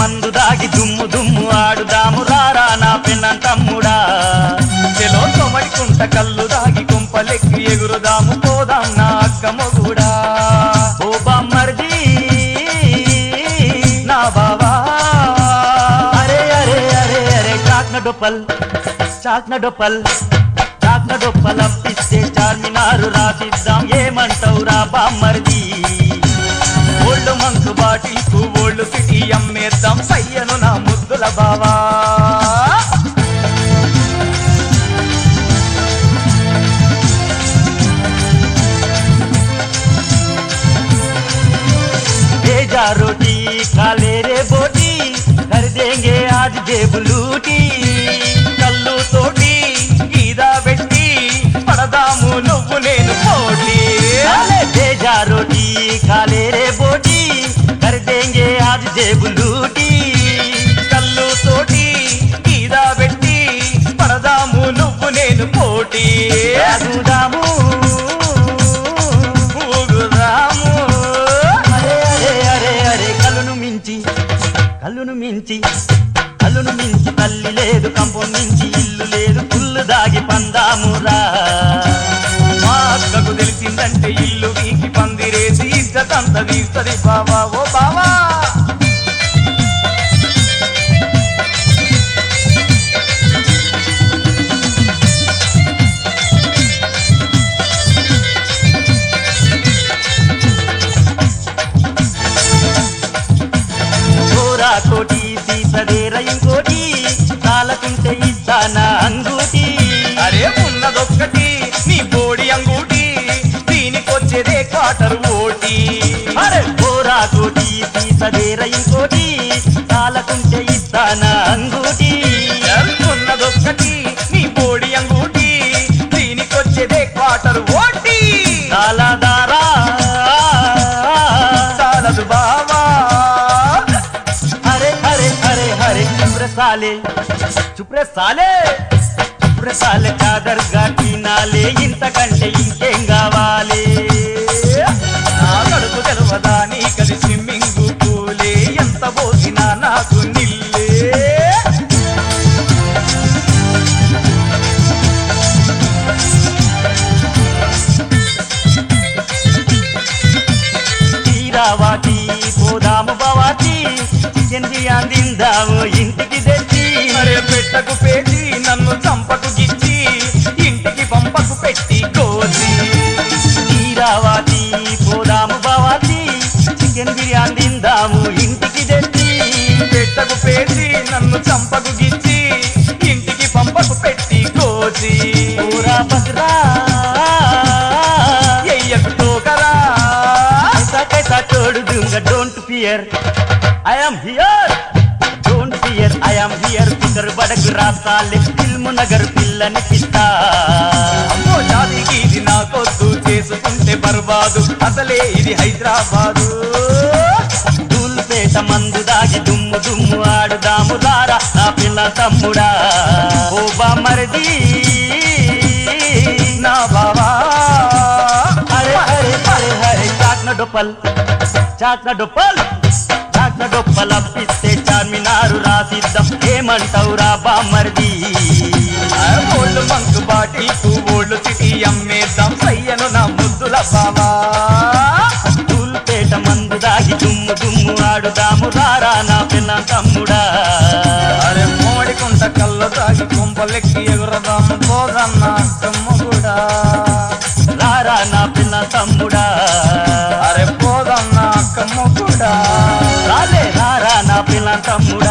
మందు దాగి దుమ్ము దుమ్ము ఆడుదాము రారా నా పిన్న తమ్ముడా చెలో తొమడికుంట కళ్ళు దాగి కుంపలెక్కి ఎగురుదాము పోదాం నా అక్క మొగుడా ఓ బామ్మర్ది నా బావా అరే అరే అరే అరే చాక్న డొప్పల్ చాక్న డొప్పల్ చాక్న డొప్పల్ అప్పిస్తే చార్మినారు రాసిద్దాం ఏమంటావురా బామ్మర్ది ఓల్డ్ మంకు బాటిల్కు ఓల్డ్ సిటీ అమ్మేద్దాం సయ్యను నా ముద్దుల బావా भेजा रोटी काले रे बोटी कर देंगे आज जेब लूटी కళ్ళు తోటి గీదా పెట్టి పడదాము నువ్వు నేను పోటీ भेजा रोटी काले रे बोटी कर देंगे आज जेब लूटी కళ్ళు తోటి గీదా పెట్టి పడదాము నువ్వు నేను పోటీ అడుగుదాము ఊగుదాము అరే అరే అరే అరే కళ్ళును మించి కళ్ళును మించి కళ్ళును మించి తల్లి లేదు కంపం మించి ఇల్లు లేదు పుల్లు దాగి పందామురా మా అక్కకు తెలిసిందంటే ఇల్లు వీకి పందిరేసి ఇద్దతంత తీస్తది బావా ఓ బావా చోరా కోటి తీసదేర ఇంకోటి తాళకుంటే ఇస్తానా అంగూటి అరే ఉన్నదొక్కటి నీ బోడి అంగూటి దీనికొచ్చేదే క్వార్టర్ ఓటి అరే చోరా కోటి తీసదేర ఇంకోటి తాళకుంటే ఇస్తానా అంగూటి ఉన్నదొక్కటి నీ బోడి అంగూటి దీనికొచ్చేదే క్వార్టర్ ఓటి తాళదారా చాలదు బావా అరే అరే అరే అరే చుప్రే సాలే చుప్రే సాలే చుప్రే సాలే చాదర్గా తినాలే ఇంతకంటే ఇంకేం కావాలి నా కడుపు తెలవదా నీ కది స్విమ్మింగ్ పూలే ఎంత పోసినా నాకు నిల్లే తీరావాటి పోదాము బావాటి చికెన్ బిర్యానీ తిందాము ఇంటికి తెచ్చి అరే పెట్టకు పేచి నన్ను చంపకు గిచ్చి ఇంటికి పంపకు పెట్టి కోసి తీరావాటి పోదాము బావాటి చికెన్ బిర్యానీ తిందాము ఇంటికి తెచ్చి పెట్టకు పేచి నన్ను చంపకు గిచ్చి ఇంటికి పంపకు పెట్టి కోసి ఊరా బసరా ఎయ్యకు టోకరా कैसा कैसा छोड़ दूंगा don't fear I am here don't fear I am here फिकर बड़क రాసాలే ఫిల్మ్ నగర్ పిల్లనికిస్తా అమ్మో జాతికి ఇది నాకొద్దు చేసుకుంటే బర్బాదు అసలే ఇది హైదరాబాదు దూల్పేట మందు దాగి దుమ్ము దుమ్ము ఆడుదాము రారా నా పిల్ల తమ్ముడా ఓ బామరది నా బావా అరే అరే అరే అరే చాక్న డొప్పల్ చాక్న డొప్పల్ చాక్న డొప్పల్ అప్పిస్తే చార్మినారు రాసిద్దాం ఏమంటావురా బామ్మర్ది ఓళ్ళు మంకు బాటిల్కు ఓళ్ళు సిటీ అమ్మేద్దాం సయ్యను నా ముద్దుల బావా తూల్పేట మందు దాగి దుమ్ము దుమ్ము ఆడుదాము రారా నా పిల్ల తమ్ముడా అరే మోడికుంట కళ్ళు తాగి కుంపలెక్కి ఎగురదాం పోదన్న కూడా రారా నా పిల్ల తమ్ముడా అరే పోదన్న కమ్మ కూడా రాలే రారా నా పిల్ల తమ్ముడా